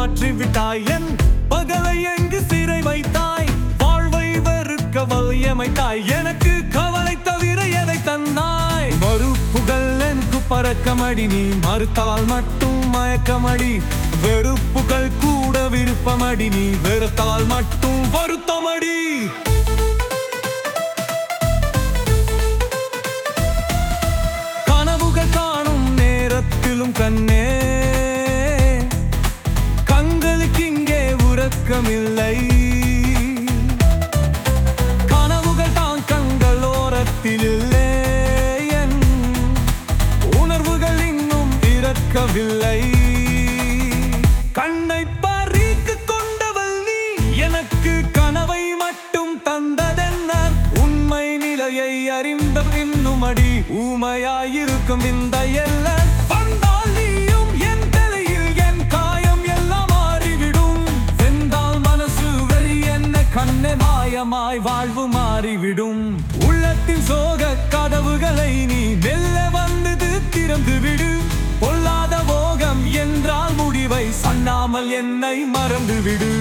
மாற்றி விட்டாய் என் பகலை எங்கு சிறை வைத்தாய் வாழ்வை வெறுக்க வலியமைத்தாய் எனக்கு கவலை தவிர எதை தந்தாய் மறுப்புகள் எனக்கு பறக்கமடி நீ மறுத்தால் மட்டும் மயக்கமடி வெறுப்புகள் கூட விருப்பமடி நீ வெறுத்தால் மட்டும் வருத்தமடி கனவுகள் காணும் நேரத்திலும் கண்ணே கண்களுக்கு இங்கே உறக்கமில்லை கனவுகள் தான் கண்கள் ஓரத்தில் இல்லை என் உணர்வுகள் இன்னும் இறக்கவில்லை கண்ணை பறிக்கு கொண்டவள் நீ எனக்கு கனவை மட்டும் தந்ததென்ன உண்மை நிலையை அறிந்த இன்னும் அடி ஊமையாயிருக்கும் இந்த எல்ல வந்தால் நீயும் என் தலையில் என் காயம் எல்லாம் மாறிவிடும் வெந்தால் மனசு வெறி என்ன கண்ணே மாயமாய் வாழ்வு மாறிவிடும் உள்ளத்தின் சோக கதவுகளை நீ மெல்ல வந்தது திறந்து விடு பொல்லாத போகம் என்றால் முடிவை சொன்னாமல் என்னை மறந்து விடு